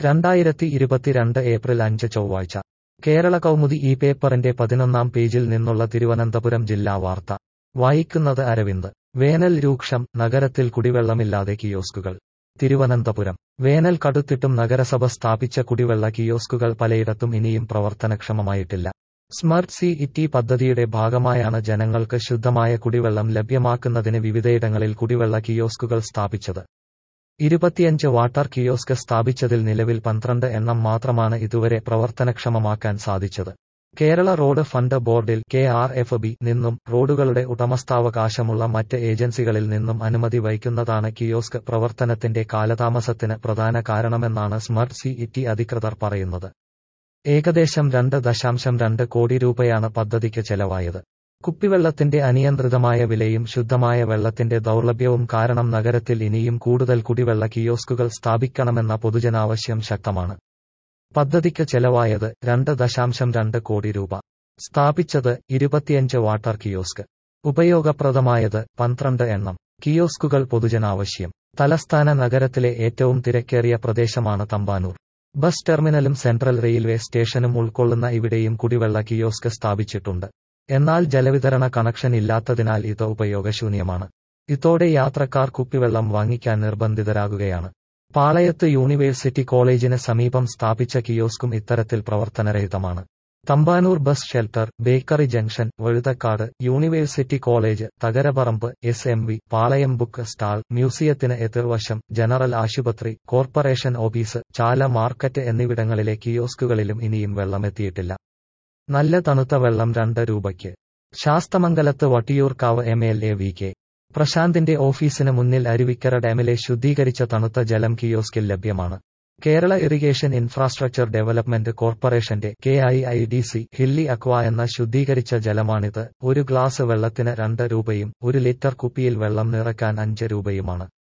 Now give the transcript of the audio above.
രണ്ടായിരത്തി ഇരുപത്തിരണ്ട് ഏപ്രിൽ അഞ്ച് ചൊവ്വാഴ്ച കേരള കൗമുദി ഈ പേപ്പറിന്റെ പതിനൊന്നാം പേജിൽ നിന്നുള്ള തിരുവനന്തപുരം ജില്ലാ വാർത്ത വായിക്കുന്നത് അരവിന്ദ് വേനൽ രൂക്ഷം നഗരത്തിൽ കുടിവെള്ളമില്ലാതെ കിയോസ്കുകൾ തിരുവനന്തപുരം വേനൽ കടുത്തിട്ടും നഗരസഭ സ്ഥാപിച്ച കുടിവെള്ള കിയോസ്കുകൾ പലയിടത്തും ഇനിയും പ്രവർത്തനക്ഷമമായിട്ടില്ല സ്മാർട്ട് സി ഇറ്റി പദ്ധതിയുടെ ഭാഗമായാണ് ജനങ്ങൾക്ക് ശുദ്ധമായ കുടിവെള്ളം ലഭ്യമാക്കുന്നതിന് വിവിധയിടങ്ങളിൽ കുടിവെള്ള കിയോസ്കുകൾ സ്ഥാപിച്ചത് ഇരുപത്തിയഞ്ച് വാട്ടർ കിയോസ്ക് സ്ഥാപിച്ചതിൽ നിലവിൽ പന്ത്രണ്ട് എണ്ണം മാത്രമാണ് ഇതുവരെ പ്രവർത്തനക്ഷമമാക്കാൻ സാധിച്ചത് കേരള റോഡ് ഫണ്ട് ബോർഡിൽ കെ ആർ എഫ് ബി നിന്നും റോഡുകളുടെ ഉടമസ്ഥാവകാശമുള്ള മറ്റ് ഏജൻസികളിൽ നിന്നും അനുമതി വഹിക്കുന്നതാണ് കിയോസ്ക് പ്രവർത്തനത്തിന്റെ കാലതാമസത്തിന് പ്രധാന കാരണമെന്നാണ് സ്മാർട്ട് സി ഇറ്റി അധികൃതർ പറയുന്നത് ഏകദേശം രണ്ട് ദശാംശം രണ്ട് കോടി രൂപയാണ് പദ്ധതിക്ക് ചെലവായത് കുപ്പിവെള്ളത്തിന്റെ അനിയന്ത്രിതമായ വിലയും ശുദ്ധമായ വെള്ളത്തിന്റെ ദൗർലഭ്യവും കാരണം നഗരത്തിൽ ഇനിയും കൂടുതൽ കുടിവെള്ള കിയോസ്കുകൾ സ്ഥാപിക്കണമെന്ന പൊതുജനാവശ്യം ശക്തമാണ് പദ്ധതിക്ക് ചെലവായത് രണ്ട് ദശാംശം രണ്ട് കോടി രൂപ സ്ഥാപിച്ചത് ഇരുപത്തിയഞ്ച് വാട്ടർ കിയോസ്ക് ഉപയോഗപ്രദമായത് പന്ത്രണ്ട് എണ്ണം കിയോസ്കുകൾ പൊതുജനാവശ്യം തലസ്ഥാന നഗരത്തിലെ ഏറ്റവും തിരക്കേറിയ പ്രദേശമാണ് തമ്പാനൂർ ബസ് ടെർമിനലും സെൻട്രൽ റെയിൽവേ സ്റ്റേഷനും ഉൾക്കൊള്ളുന്ന ഇവിടെയും കുടിവെള്ള കിയോസ്ക് സ്ഥാപിച്ചിട്ടുണ്ട് എന്നാൽ ജലവിതരണ കണക്ഷൻ ഇല്ലാത്തതിനാൽ ഇത് ഉപയോഗശൂന്യമാണ് ഇതോടെ യാത്രക്കാർ കുപ്പിവെള്ളം വാങ്ങിക്കാൻ നിർബന്ധിതരാകുകയാണ് പാളയത്ത് യൂണിവേഴ്സിറ്റി കോളേജിന് സമീപം സ്ഥാപിച്ച കിയോസ്കും ഇത്തരത്തിൽ പ്രവർത്തനരഹിതമാണ് Thampanoor bus shelter bakery junction Vazhuthacaud university college Thakarapparambu S M V Palayam book stall മ്യൂസിയത്തിന് എതിർവശം ജനറൽ ആശുപത്രി കോർപ്പറേഷൻ ഓഫീസ് ചാല മാർക്കറ്റ് എന്നിവിടങ്ങളിലെ കിയോസ്കുകളിലും ഇനിയും വെള്ളമെത്തിയിട്ടില്ല നല്ല തണുത്ത വെള്ളം രണ്ട് രൂപയ്ക്ക് ശാസ്തമംഗലത്ത് Vattiyoorkavu M L A V K പ്രശാന്തിന്റെ ഓഫീസിന് മുന്നിൽ അരുവിക്കര ഡാമിലെ ശുദ്ധീകരിച്ച തണുത്ത ജലം കിയോസ്കിൽ ലഭ്യമാണ് കേരള ഇറിഗേഷൻ ഇൻഫ്രാസ്ട്രക്ചർ ഡെവലപ്മെന്റ് കോർപ്പറേഷന്റെ K I I D C Hilly Aqua എന്ന ശുദ്ധീകരിച്ച ജലമാണിത് ഒരു ഗ്ലാസ് വെള്ളത്തിന് രണ്ട് രൂപയും ഒരു ലിറ്റർ കുപ്പിയിൽ വെള്ളം നിറയ്ക്കാൻ അഞ്ച് രൂപയുമാണ്